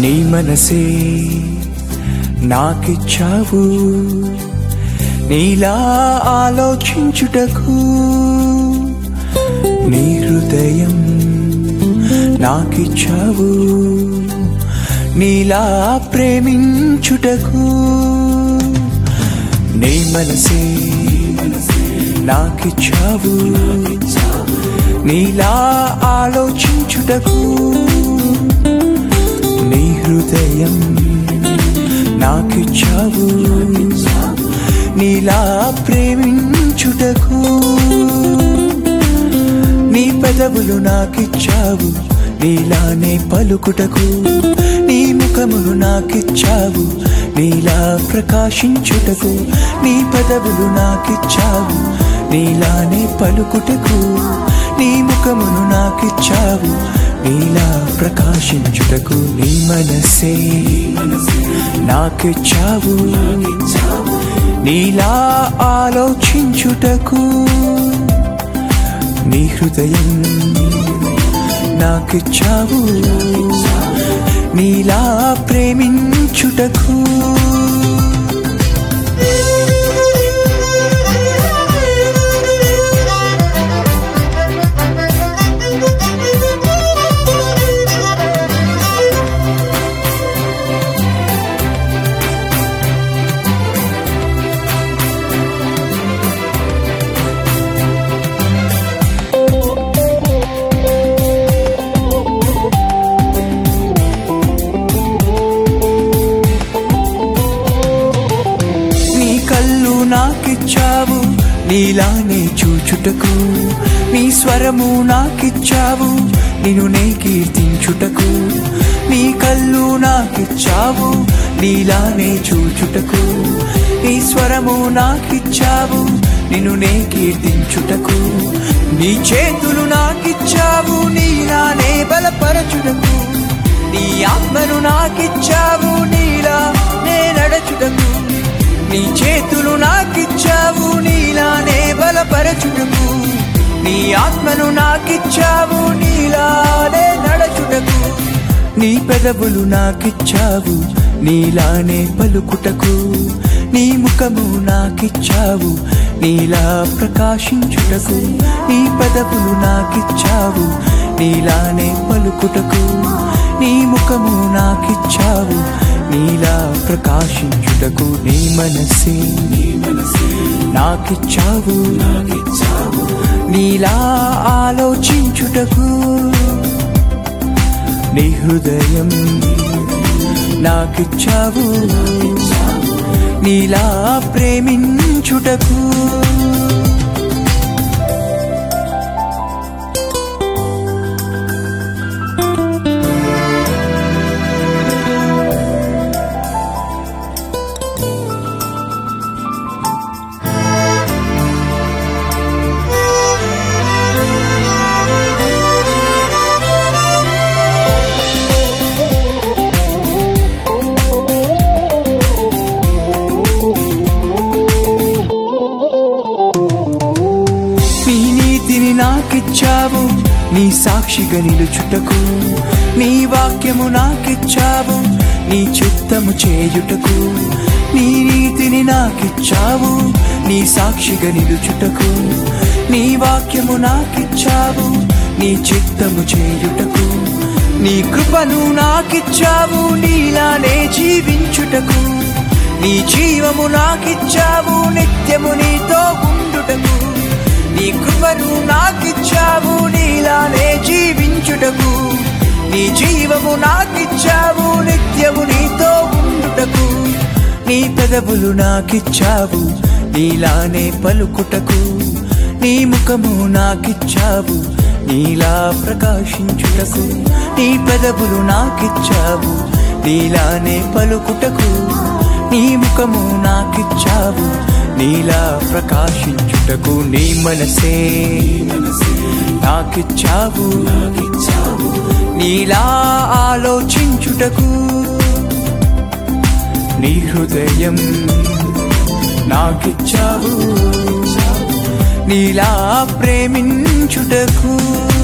నీ మనసే నాకిచ్చావు నీలా ఆలోచించుటకు నీ హృదయం నాకిచ్చావు నీలా ప్రేమించుటకు నీ మనసే నాకిచ్చావు నీలా ఆలోచించుటకు నీ హృదయం నాకిచ్చావు నీలా ప్రేమించుటకు నీ పెదవులు నాకిచ్చావు నీలానే పలుకుటకు నీ ముఖములు నాకిచ్చావు నీలా ప్రకాశించుటకు నీ పెదవులు నాకిచ్చావు నీలానే పలుకుటకు నీ ముఖమును నాకిచ్చావు నీలా ప్రకాశించుటకు నీ మనసే నాకిచ్చావు నీలా ఆలోచించుటకు నీ హృదయం నాకిచ్చావు నీలా ప్రేమించుటకు నీ కళ్ళు నాకిచ్చావు నీలానే చూచుటకు నీ స్వరము నాకిచ్చావు నిన్ను నే కీర్తించుటకు నీ కళ్ళు నాకిచ్చావు నీలానే చూచుటకు నీ స్వరము నాకిచ్చావు నిన్ను నే కీర్తించుటకు నీ చేతులు నాకిచ్చావు నీలానే బలపరచుటకు నీ ఆత్మను నాకిచ్చావు నీలా నే నడచుటకు నీ చేతులు నాకిచ్చావు నీలానే బలపరచుటకు నీ ఆత్మను నాకిచ్చావు నీలానే నడచుటకు నీ పెదవులు నాకిచ్చావు నీలానే పలుకుటకు నీ ముఖము నాకిచ్చావు నీలా ప్రకాశించుటకు నీ పెదవులు నాకిచ్చావు నీలానే పలుకుటకు నీ ముఖము నాకిచ్చావు నీలా ప్రకాశించుటకు నీ మనసే నాకిచ్చావు నీలా ఆలోచించుటకు నీ హృదయం నాకిచ్చావు నీలా ప్రేమించుటకు నీ నీతిని నాకిచ్చావు నీ సాక్షిగా నిలుచుటకు నీ వాక్యము నాకిచ్చావు నీ చిత్తము చేయుటకు నీ నీతిని నాకిచ్చావు నీ సాక్షిగా నిలుచుటకు నీ వాక్యము నాకిచ్చావు నీ చిత్తము చేయుటకు నీ కృపను నాకిచ్చావు నీలానే జీవించుటకు నీ జీవము నాకిచ్చావు నిత్యము నీతో ఉండుటకు నీ కృపను నాకిచ్చావు నీలానే జీవించుటకు నీ జీవము నాకిచ్చావు నిత్యము నీతో ఉండుటకు నీ పెదవులు నాకిచ్చావు నీలానే పలుకుటకు నీ ముఖము నాకిచ్చావు నీలా ప్రకాశించుటకు నీ పెదవులు నాకిచ్చావు నీలానే పలుకుటకు నీ ముఖము నాకిచ్చావు నీలా ప్రకాశించుటకు నీ మనసే నాకిచ్చావు నీలా ఆలోచించుటకు నీ హృదయం నాకిచ్చావు నీలా ప్రేమించుటకు